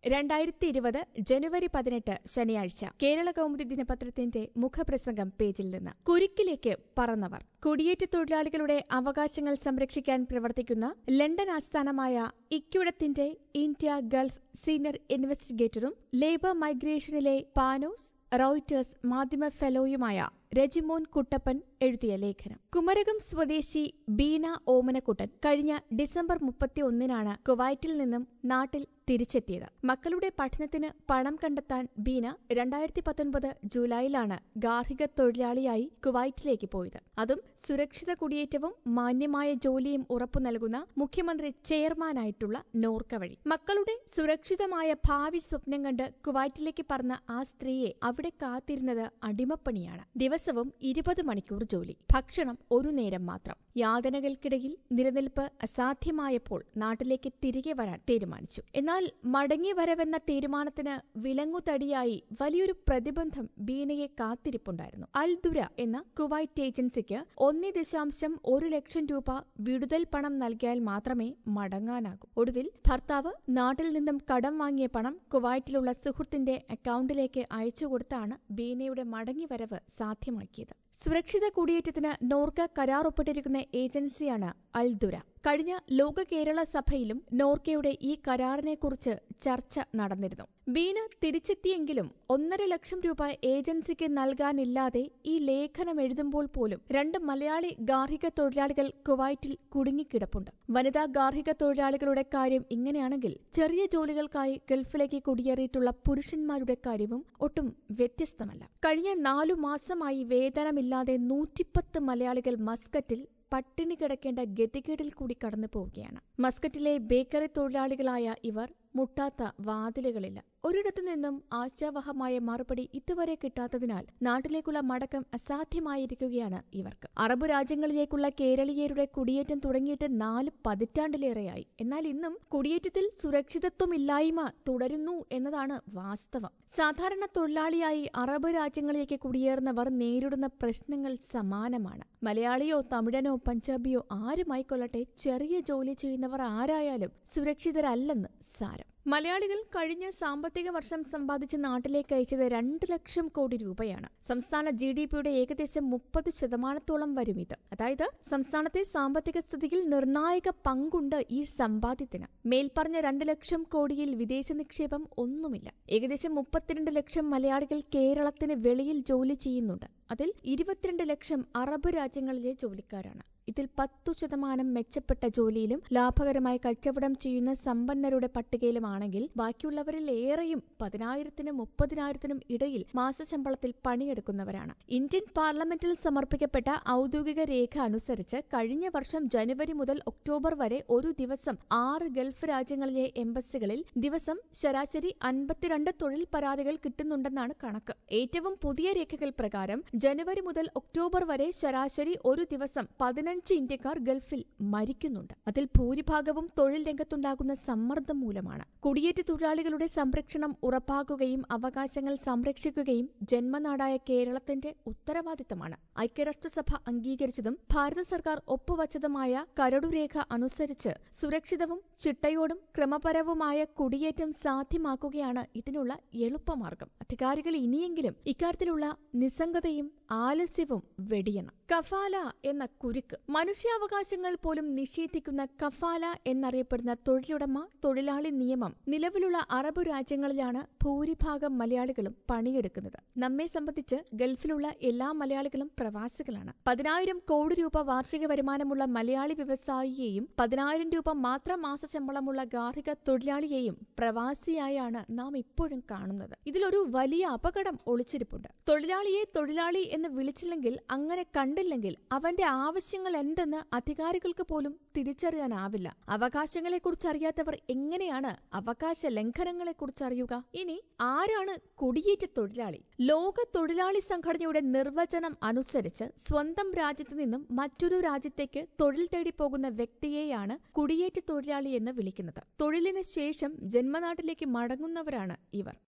രണ്ടായിരത്തി ഇരുപത് ജനുവരി പതിനെട്ട് ശനിയാഴ്ച കേരള കൗമുദി ദിനപത്രത്തിന്റെ മുഖപ്രസംഗം പേജിൽ നിന്ന് കുരുക്കിലേക്ക് പറന്നവർ കുടിയേറ്റ തൊഴിലാളികളുടെ അവകാശങ്ങൾ സംരക്ഷിക്കാൻ പ്രവർത്തിക്കുന്ന ലണ്ടൻ ആസ്ഥാനമായ ഇക്യുഡത്തിന്റെ ഇന്ത്യ ഗൾഫ് സീനിയർ ഇൻവെസ്റ്റിഗേറ്ററും ലേബർ മൈഗ്രേഷനിലെ പാനോസ് റോയിറ്റേഴ്സ് മാധ്യമ ഫെലോയുമായ രജിമോൻ കുട്ടപ്പൻ എഴുതിയ ലേഖനം കുമരകം സ്വദേശി ബീന ഓമനക്കുട്ടൻ കഴിഞ്ഞ ഡിസംബർ മുപ്പത്തി ഒന്നിനാണ് കുവൈറ്റിൽ നിന്നും നാട്ടിൽ തിരിച്ചെത്തിയത് മക്കളുടെ പഠനത്തിന് പണം കണ്ടെത്താൻ ബീന രണ്ടായിരത്തി പത്തൊൻപത് ജൂലൈയിലാണ് ഗാർഹിക തൊഴിലാളിയായി കുവൈറ്റിലേക്ക് പോയത് അതും സുരക്ഷിത കുടിയേറ്റവും മാന്യമായ ജോലിയും ഉറപ്പു നൽകുന്ന മുഖ്യമന്ത്രി ചെയർമാനായിട്ടുള്ള നോർക്ക വഴി മക്കളുടെ സുരക്ഷിതമായ ഭാവി സ്വപ്നം കണ്ട് കുവൈറ്റിലേക്ക് പറന്ന ആ സ്ത്രീയെ അവിടെ കാത്തിരുന്നത് അടിമപ്പണിയാണ് ദിവസവും ഇരുപത് മണിക്കൂർ ജോലി ഭക്ഷണം ഒരു നേരം മാത്രം യാതനകൾക്കിടയിൽ നിലനിൽപ്പ് അസാധ്യമായപ്പോൾ നാട്ടിലേക്ക് തിരികെ വരാൻ തീരുമാനിച്ചു എന്നാൽ മടങ്ങി വരവെന്ന തീരുമാനത്തിന് വിലങ്ങുതടിയായി വലിയൊരു പ്രതിബന്ധം ബീനയെ കാത്തിരിപ്പുണ്ടായിരുന്നു അൽദുര എന്ന കുവൈറ്റ് ഏജൻസിക്ക് ഒന്നേ ദശാംശം ഒരു ലക്ഷം രൂപ വിടുതൽ പണം നൽകിയാൽ മാത്രമേ മടങ്ങാനാകൂ ഒടുവിൽ ഭർത്താവ് നാട്ടിൽ നിന്നും കടം വാങ്ങിയ പണം കുവൈറ്റിലുള്ള സുഹൃത്തിന്റെ അക്കൗണ്ടിലേക്ക് അയച്ചുകൊടുത്താണ് ബീനയുടെ മടങ്ങിവരവ് സാധ്യമാക്കിയത് സുരക്ഷിത കുടിയേറ്റത്തിന് നോർക്ക കരാർ ഒപ്പിട്ടിരിക്കുന്ന ഏജൻസിയാണ് അൽദുര കഴിഞ്ഞ ലോക കേരള സഭയിലും നോർക്കയുടെ ഈ കരാറിനെക്കുറിച്ച് ചർച്ച നടന്നിരുന്നു ബീന തിരിച്ചെത്തിയെങ്കിലും ഒന്നര ലക്ഷം രൂപ ഏജൻസിക്ക് നൽകാനില്ലാതെ ഈ ലേഖനം എഴുതുമ്പോൾ പോലും രണ്ട് മലയാളി ഗാർഹിക തൊഴിലാളികൾ കുവൈറ്റിൽ കുടുങ്ങിക്കിടപ്പുണ്ട് വനിതാ ഗാർഹിക തൊഴിലാളികളുടെ കാര്യം ഇങ്ങനെയാണെങ്കിൽ ചെറിയ ജോലികൾക്കായി ഗൾഫിലേക്ക് കുടിയേറിയിട്ടുള്ള പുരുഷന്മാരുടെ കാര്യവും ഒട്ടും വ്യത്യസ്തമല്ല കഴിഞ്ഞ നാലു മാസമായി വേതനമില്ലാതെ നൂറ്റിപ്പത്ത് മലയാളികൾ മസ്കറ്റിൽ പട്ടിണി കിടക്കേണ്ട ഗതികേടിൽ കൂടി കടന്നു പോവുകയാണ് മസ്കറ്റിലെ ബേക്കറി തൊഴിലാളികളായ ഇവർ മുട്ടാത്ത വാതിലുകളില്ല ഒരിടത്തു നിന്നും ആശാവഹമായ മറുപടി ഇതുവരെ കിട്ടാത്തതിനാൽ നാട്ടിലേക്കുള്ള മടക്കം അസാധ്യമായിരിക്കുകയാണ് ഇവർക്ക് അറബ് രാജ്യങ്ങളിലേക്കുള്ള കേരളീയരുടെ കുടിയേറ്റം തുടങ്ങിയിട്ട് നാല് പതിറ്റാണ്ടിലേറെയായി എന്നാൽ ഇന്നും കുടിയേറ്റത്തിൽ സുരക്ഷിതത്വമില്ലായ്മ തുടരുന്നു എന്നതാണ് വാസ്തവം സാധാരണ തൊഴിലാളിയായി അറബ് രാജ്യങ്ങളിലേക്ക് കുടിയേറുന്നവർ നേരിടുന്ന പ്രശ്നങ്ങൾ സമാനമാണ് മലയാളിയോ തമിഴനോ പഞ്ചാബിയോ ആരുമായിക്കൊള്ളട്ടെ ചെറിയ ജോലി ചെയ്യുന്നവർ ആരായാലും സുരക്ഷിതരല്ലെന്ന് സാരം മലയാളികൾ കഴിഞ്ഞ സാമ്പത്തിക വർഷം സമ്പാദിച്ച് നാട്ടിലേക്ക് അയച്ചത് രണ്ട് ലക്ഷം കോടി രൂപയാണ് സംസ്ഥാന ജി ഡി പിയുടെ ഏകദേശം മുപ്പത് ശതമാനത്തോളം വരും ഇത് അതായത് സംസ്ഥാനത്തെ സാമ്പത്തിക സ്ഥിതിയിൽ നിർണായക പങ്കുണ്ട് ഈ സമ്പാദ്യത്തിന് മേൽപ്പറഞ്ഞ രണ്ട് ലക്ഷം കോടിയിൽ വിദേശ നിക്ഷേപം ഒന്നുമില്ല ഏകദേശം മുപ്പത്തിരണ്ട് ലക്ഷം മലയാളികൾ കേരളത്തിന് വെളിയിൽ ജോലി ചെയ്യുന്നുണ്ട് അതിൽ ഇരുപത്തിരണ്ട് ലക്ഷം അറബ് രാജ്യങ്ങളിലെ ജോലിക്കാരാണ് ഇതിൽ പത്തു ശതമാനം മെച്ചപ്പെട്ട ജോലിയിലും ലാഭകരമായി കച്ചവടം ചെയ്യുന്ന സമ്പന്നരുടെ പട്ടികയിലുമാണെങ്കിൽ ബാക്കിയുള്ളവരിൽ ഏറെയും പതിനായിരത്തിനും മുപ്പതിനായിരത്തിനും ഇടയിൽ മാസശമ്പളത്തിൽ പണിയെടുക്കുന്നവരാണ് ഇന്ത്യൻ പാർലമെന്റിൽ സമർപ്പിക്കപ്പെട്ട ഔദ്യോഗിക രേഖ അനുസരിച്ച് കഴിഞ്ഞ വർഷം ജനുവരി മുതൽ ഒക്ടോബർ വരെ ഒരു ദിവസം ആറ് ഗൾഫ് രാജ്യങ്ങളിലെ എംബസികളിൽ ദിവസം ശരാശരി അൻപത്തിരണ്ട് തൊഴിൽ പരാതികൾ കിട്ടുന്നുണ്ടെന്നാണ് കണക്ക് ഏറ്റവും പുതിയ രേഖകൾ പ്രകാരം ജനുവരി മുതൽ ഒക്ടോബർ വരെ ശരാശരി ഒരു ദിവസം പതിനഞ്ച് പതിനഞ്ച് ഇന്ത്യക്കാർ ഗൾഫിൽ മരിക്കുന്നുണ്ട് അതിൽ ഭൂരിഭാഗവും തൊഴിൽ രംഗത്തുണ്ടാകുന്ന സമ്മർദ്ദം മൂലമാണ് കുടിയേറ്റ തൊഴിലാളികളുടെ സംരക്ഷണം ഉറപ്പാക്കുകയും അവകാശങ്ങൾ സംരക്ഷിക്കുകയും ജന്മനാടായ കേരളത്തിന്റെ ഉത്തരവാദിത്തമാണ് ഐക്യരാഷ്ട്രസഭ അംഗീകരിച്ചതും ഭാരത സർക്കാർ ഒപ്പുവച്ചതുമായ കരടുരേഖ അനുസരിച്ച് സുരക്ഷിതവും ചിട്ടയോടും ക്രമപരവുമായ കുടിയേറ്റം സാധ്യമാക്കുകയാണ് ഇതിനുള്ള എളുപ്പമാർഗം അധികാരികൾ ഇനിയെങ്കിലും ഇക്കാര്യത്തിലുള്ള നിസ്സംഗതയും ആലസ്യവും വെടിയണം കഫാല എന്ന കുരുക്ക് മനുഷ്യാവകാശങ്ങൾ പോലും നിഷേധിക്കുന്ന കഫാല എന്നറിയപ്പെടുന്ന തൊഴിലുടമ തൊഴിലാളി നിയമം നിലവിലുള്ള അറബ് രാജ്യങ്ങളിലാണ് ഭൂരിഭാഗം മലയാളികളും പണിയെടുക്കുന്നത് നമ്മെ സംബന്ധിച്ച് ഗൾഫിലുള്ള എല്ലാ മലയാളികളും പ്രവാസികളാണ് പതിനായിരം കോടി രൂപ വാർഷിക വരുമാനമുള്ള മലയാളി വ്യവസായിയെയും പതിനായിരം രൂപ മാത്രം മാസശമ്പളമുള്ള ഗാർഹിക തൊഴിലാളിയെയും പ്രവാസിയായാണ് നാം ഇപ്പോഴും കാണുന്നത് ഇതിലൊരു വലിയ അപകടം ഒളിച്ചിരിപ്പുണ്ട് തൊഴിലാളിയെ തൊഴിലാളി എന്ന് വിളിച്ചില്ലെങ്കിൽ അങ്ങനെ കണ്ടില്ലെങ്കിൽ അവന്റെ ആവശ്യങ്ങൾ എന്തെന്ന് അധികാരികൾക്ക് പോലും തിരിച്ചറിയാനാവില്ല അവകാശങ്ങളെക്കുറിച്ച് അറിയാത്തവർ എങ്ങനെയാണ് അവകാശ ലംഘനങ്ങളെക്കുറിച്ച് അറിയുക ഇനി ആരാണ് കുടിയേറ്റ തൊഴിലാളി ലോക തൊഴിലാളി സംഘടനയുടെ നിർവചനം അനുസരിച്ച് സ്വന്തം രാജ്യത്ത് നിന്നും മറ്റൊരു രാജ്യത്തേക്ക് തൊഴിൽ തേടി പോകുന്ന വ്യക്തിയെയാണ് കുടിയേറ്റ തൊഴിലാളി എന്ന് വിളിക്കുന്നത് തൊഴിലിന് ശേഷം ജന്മനാട്ടിലേക്ക് മടങ്ങുന്നവരാണ് ഇവർ